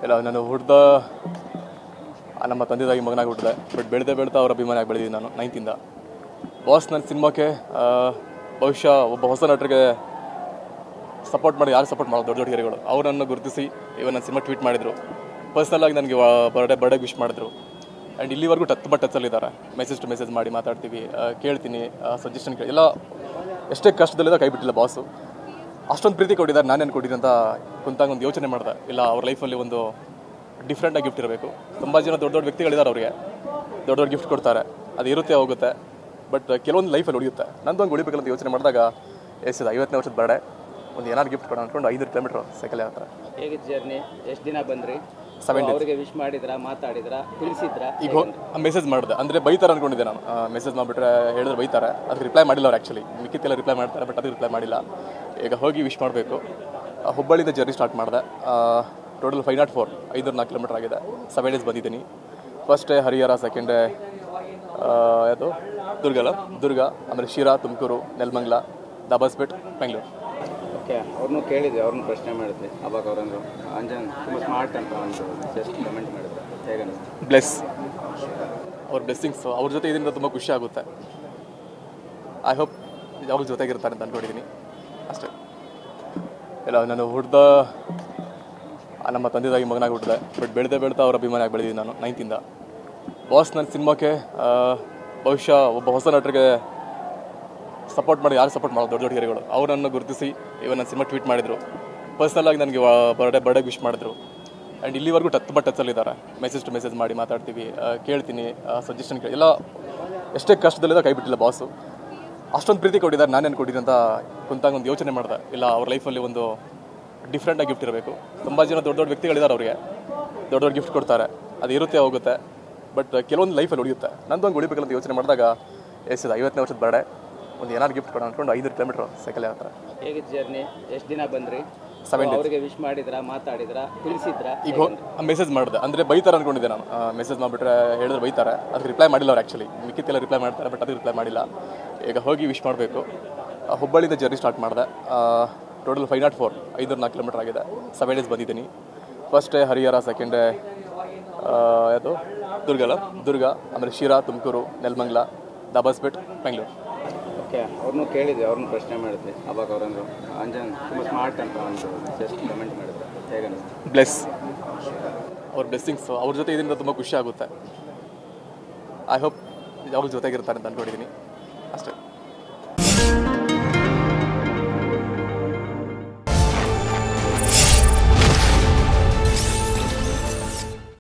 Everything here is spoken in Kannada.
ಇಲ್ಲ ನಾನು ಹುಡ್ದ ನಮ್ಮ ತಂದೆ ತಾಯಿ ಮಗನಾಗಿ ಹುಟ್ಟಿದೆ ಬಟ್ ಬೆಳೆದೇ ಬೆಳ್ತಾ ಅವ್ರ ಅಭಿಮಾನಿಯಾಗಿ ಬೆಳೆದಿದ್ದೀನಿ ನಾನು ನೈನ್ತಿಂದ ಬಾಸ್ ನನ್ನ ಸಿನಿಮಾಕ್ಕೆ ಆ, ಬಹುಶಃ ಒಬ್ಬ ಹೊಸ ನಟರಿಗೆ ಸಪೋರ್ಟ್ ಮಾಡಿ ಯಾರು ಸಪೋರ್ಟ್ ಮಾಡೋದು ದೊಡ್ಡ ದೊಡ್ಡ ಹೀರೋಗಳು ಅವರನ್ನು ಗುರುತಿಸಿ ಇವನ್ ನನ್ನ ಸಿನಿಮಾ ಟ್ವೀಟ್ ಮಾಡಿದರು ಪರ್ಸ್ನಲ್ ಆಗಿ ನನಗೆ ಬರ್ಡೇ ಬರ್ಡೇ ವಿಶ್ ಮಾಡಿದ್ರು ಆ್ಯಂಡ್ ಇಲ್ಲಿವರೆಗೂ ಟಚ್ ತುಂಬ ಟಚಲ್ಲಿದ್ದಾರೆ ಮೆಸೇಜ್ ಟು ಮೆಸೇಜ್ ಮಾಡಿ ಮಾತಾಡ್ತೀವಿ ಆ, ಕೇಳ್ತೀನಿ ಸಜೆಷನ್ ಕೇಳಿ ಎಲ್ಲ ಎಷ್ಟೇ ಕಷ್ಟದಲ್ಲಿದ್ದ ಕೈ ಬಿಟ್ಟಿಲ್ಲ ಬಾಸು ಅಷ್ಟೊಂದು ಪ್ರೀತಿ ಕೊಟ್ಟಿದ್ದಾರೆ ನಾನೇನು ಕೊಟ್ಟಿದ್ದೀನಿ ಅಂತ ಕುಂತಾಗ ಒಂದು ಯೋಚನೆ ಮಾಡಿದೆ ಇಲ್ಲ ಅವ್ರ ಲೈಫಲ್ಲಿ ಒಂದು ಡಿಫ್ರೆಂಟಾಗಿ ಗಿಫ್ಟ್ ಇರಬೇಕು ತುಂಬ ಜನ ದೊಡ್ಡ ದೊಡ್ಡ ವ್ಯಕ್ತಿಗಳಿದ್ದಾರೆ ಅವ್ರಿಗೆ ದೊಡ್ಡ ದೊಡ್ಡ ಗಿಫ್ಟ್ ಕೊಡ್ತಾರೆ ಅದು ಇರುತ್ತೆ ಹೋಗುತ್ತೆ ಬಟ್ ಕೆಲವೊಂದು ಲೈಫಲ್ಲಿ ಉಳಿಯುತ್ತೆ ನಂದು ಒಂದು ಉಳಿಬೇಕಂತ ಯೋಚನೆ ಮಾಡಿದಾಗ ಎಷ್ಟಿದೆ ಐವತ್ತನೇ ವರ್ಷದ ಬರ್ಡೆ ಒಂದು ಏನಾದ್ರು ಗಿಫ್ಟ್ ಕೊಡೋಣ ಅಂದ್ಕೊಂಡು ಐದು ಕಿಲೋಮೀಟ್ರ್ ಸೈಕಲ್ ಹತ್ರ ಹೇಗಿತ್ತು ಜರ್ನಿ ಎಷ್ಟು ದಿನ ಬಂದ್ರಿ Seven days. ಅವರಿಗೆ ವಿಶ್ ಮಾಡಿದ್ರ ಮಾತಾಡಿದ್ರ ತಿಳಿಸಿದ್ರ ಈಗ ಮೆಸೇಜ್ ಮಾಡಿದೆ ಅಂದರೆ ಬೈತಾರೆ ಅನ್ಕೊಂಡಿದ್ದೆ ನಾನು ಮೆಸೇಜ್ ಮಾಡಿಬಿಟ್ರೆ ಹೇಳಿದ್ರೆ ಬೈತಾರೆ ಅದಕ್ಕೆ ರಿಪ್ಲೈ ಮಾಡಿಲ್ಲ ಅವ್ರು ಆ್ಯಕ್ಚುಲಿ ಮಿಕ್ಕಿತ್ತೆಲ್ಲ ರಿಪ್ಲೈ ಮಾಡ್ತಾರೆ ಬಟ್ ಅದಕ್ಕೆ ರಿಪ್ಲೈ ಮಾಡಿಲ್ಲ ಈಗ ಹೋಗಿ ವಿಶ್ ಮಾಡಬೇಕು ಹುಬ್ಬಳ್ಳಿಯಿಂದ ಜರ್ನಿ ಸ್ಟಾರ್ಟ್ ಮಾಡಿದೆ ಟೋಟಲ್ ಫೈವ್ ನಾಟ್ ಫೋರ್ ಐದು ನಾಲ್ಕು ಕಿಲೋಮೀಟರ್ ಆಗಿದೆ ಸೆವೆನ್ ಡೇಸ್ ಬಂದಿದ್ದೀನಿ first day Harihara second day ಯಾವುದು ದುರ್ಗ ಅಲ್ಲ ದುರ್ಗ ಆಮೇಲೆ ಶಿರಾ ತುಮಕೂರು ನೆಲಮಂಗ್ಲ ದಾಬಾಸ್ಪೇಟ್ ಬೆಂಗಳೂರು ಓಕೆ ಅವ್ರನ್ನೂ ಕೇಳಿದ್ವಿ ಅವ್ರನ್ನೂ ಪ್ರಶ್ನೆ ಮಾಡಿದ್ವಿ ಅವಾಗ ಅವ್ರಂದ್ರು ಅಂಜನ್ ತುಂಬ ಸ್ಮಾರ್ಟ್ ಅಂತ ಒಂದು ಜಸ್ಟ್ ಕಮೆಂಟ್ ಮಾಡಿದ್ರು ಹೇಗನ್ನಿಸ್ತು ಬ್ಲೆಸ್ ಅವ್ರ ಬ್ಲೆಸ್ಸಿಂಗ್ಸ್ ಅವ್ರ ಜೊತೆ ಇದರಿಂದ ತುಂಬ ಖುಷಿ ಆಗುತ್ತೆ ಐ ಹೋಪ್ ಯಾವಾಗ ಜೊತೆಗಿರ್ತಾರೆ ಅಂತ ಅನ್ಕೊಂಡಿದ್ದೀನಿ ಅಷ್ಟೇ ಇಲ್ಲ ನಾನು ಹುಡ್ದ ನಮ್ಮ ತಂದೆ ತಾಯಿ ಮಗನಾಗಿ ಹುಟ್ಟಿದೆ ಬಟ್ ಬೆಳೆದೇ ಬೆಳ್ತಾ ಅವ್ರ ಅಭಿಮಾನಿಯಾಗಿ ಬೆಳೆದಿದ್ದೀನಿ ನಾನು ನೈನ್ತಿಂದ ಬಾಸ್ ನನ್ನ ಸಿನಿಮಾಕ್ಕೆ ಆ, ಬಹುಶಃ ಒಬ್ಬ ಹೊಸ ನಟರಿಗೆ ಸಪೋರ್ಟ್ ಮಾಡಿ ಯಾರು ಸಪೋರ್ಟ್ ಮಾಡೋದು ದೊಡ್ಡ ದೊಡ್ಡ ಹೀರೋಗಳು ಅವರನ್ನು ಗುರುತಿಸಿ ಇವನ್ ನನ್ನ ಸಿನಿಮಾ ಟ್ವೀಟ್ ಮಾಡಿದ್ರು ಪರ್ಸ್ನಲ್ ಆಗಿ ನನಗೆ ಬರ್ಡೇ ಬರ್ಡೇ ವಿಶ್ ಮಾಡಿದ್ರು ಆ್ಯಂಡ್ ಇಲ್ಲಿವರೆಗೂ ಟಚ್ ತುಂಬ ಟಚಲ್ಲಿದ್ದಾರೆ ಮೆಸೇಜ್ ಟು ಮೆಸೇಜ್ ಮಾಡಿ ಮಾತಾಡ್ತೀವಿ ಆ, ಕೇಳ್ತೀನಿ ಸಜೆಷನ್ ಕೇಳಿ ಎಲ್ಲ ಎಷ್ಟೇ ಕಷ್ಟದಲ್ಲಿದ್ದ ಕೈ ಬಿಟ್ಟಿಲ್ಲ ಬಾಸು ಅಷ್ಟೊಂದು ಪ್ರೀತಿ ಕೊಟ್ಟಿದ್ದಾರೆ ನಾನೇನು ಕೊಟ್ಟಿದ್ದೀನಿ ಅಂತ ಕುಂತಾಗ ಒಂದು ಯೋಚನೆ ಮಾಡಿದೆ ಇಲ್ಲ ಅವ್ರ ಲೈಫಲ್ಲಿ ಒಂದು ಡಿಫ್ರೆಂಟಾಗಿ ಗಿಫ್ಟ್ ಇರಬೇಕು ತುಂಬ ಜನ ದೊಡ್ಡ ದೊಡ್ಡ ವ್ಯಕ್ತಿಗಳಿದ್ದಾರೆ ಅವರಿಗೆ ದೊಡ್ಡ ದೊಡ್ಡ ಗಿಫ್ಟ್ ಕೊಡ್ತಾರೆ ಅದು ಇರುತ್ತೆ ಹೋಗುತ್ತೆ ಬಟ್ ಕೆಲವೊಂದು ಲೈಫಲ್ಲಿ ಉಳಿಯುತ್ತೆ ನಂದು ಒಂದು ಉಳಿಬೇಕಂತ ಯೋಚನೆ ಮಾಡಿದಾಗ ಎಷ್ಟಿದೆ ಐವತ್ತನೇ ವರ್ಷದ ಬರ್ಡೇ ಒಂದು ಏನಾದ್ರು ಗಿಫ್ಟ್ ಕೊಡೋಣ ಅಂದ್ಕೊಂಡು ಐದು ಕಿಲೋಮೀಟ್ರ್ ಸೈಕಲ್ ಹತ್ರ ಹೇಗಿತ್ತು ಜರ್ನಿ ಎಷ್ಟು ದಿನ ಬಂದ್ರಿ Seven days. ಅವರಿಗೆ ವಿಶ್ ಮಾಡಿದ್ರ ಮಾತಾಡಿದ್ರ ತಿಳಿಸಿದ್ರ ಈಗ ಮೆಸೇಜ್ ಮಾಡಿದೆ ಅಂದರೆ ಬೈತಾರೆ ಅನ್ಕೊಂಡಿದ್ದೆ ನಾನು ಮೆಸೇಜ್ ಮಾಡಿಬಿಟ್ರೆ ಹೇಳಿದ್ರೆ ಬೈತಾರೆ ಅದಕ್ಕೆ ರಿಪ್ಲೈ ಮಾಡಿಲ್ಲ ಅವ್ರು ಆ್ಯಕ್ಚುಲಿ ಮಿಕ್ಕಿತ್ತೆಲ್ಲ ರಿಪ್ಲೈ ಮಾಡ್ತಾರೆ ಬಟ್ ಅದಕ್ಕೆ ರಿಪ್ಲೈ ಮಾಡಿಲ್ಲ ಈಗ ಹೋಗಿ ವಿಶ್ ಮಾಡಬೇಕು ಹುಬ್ಬಳ್ಳಿಯಿಂದ ಜರ್ನಿ ಸ್ಟಾರ್ಟ್ ಮಾಡಿದೆ ಟೋಟಲ್ ಫೈವ್ ನಾಟ್ ಫೋರ್ ಐದು ನಾಲ್ಕು ಕಿಲೋಮೀಟರ್ ಆಗಿದೆ ಸೆವೆನ್ ಡೇಸ್ ಬಂದಿದ್ದೀನಿ first day Harihara second day ಯಾವುದು ದುರ್ಗ ಅಲ್ಲ ದುರ್ಗ ಆಮೇಲೆ ಶಿರಾ ತುಮಕೂರು ನೆಲಮಂಗ್ಲ ದಾಬಾಸ್ಪೇಟ್ ಬೆಂಗಳೂರು ಓಕೆ ಅವ್ರನ್ನೂ ಕೇಳಿದ್ವಿ ಅವ್ರನ್ನೂ ಪ್ರಶ್ನೆ ಮಾಡಿದ್ವಿ ಅವಾಗ ಅವ್ರಂದ್ರು ಅಂಜನ್ ತುಂಬ ಸ್ಮಾರ್ಟ್ ಅಂತ ಒಂದು ಜಸ್ಟ್ ಕಮೆಂಟ್ ಮಾಡಿದ್ರು ಹೇಗನ್ನಿಸ್ತು ಬ್ಲೆಸ್ ಅವ್ರ ಬ್ಲೆಸ್ಸಿಂಗ್ಸ್ ಅವ್ರ ಜೊತೆ ಇದರಿಂದ ತುಂಬ ಖುಷಿ ಆಗುತ್ತೆ ಐ ಹೋಪ್ ಯಾವಾಗ ಜೊತೆಗಿರ್ತಾರೆ ಅಂತ ಅನ್ಕೊಂಡಿದ್ದೀನಿ ಅಷ್ಟೇ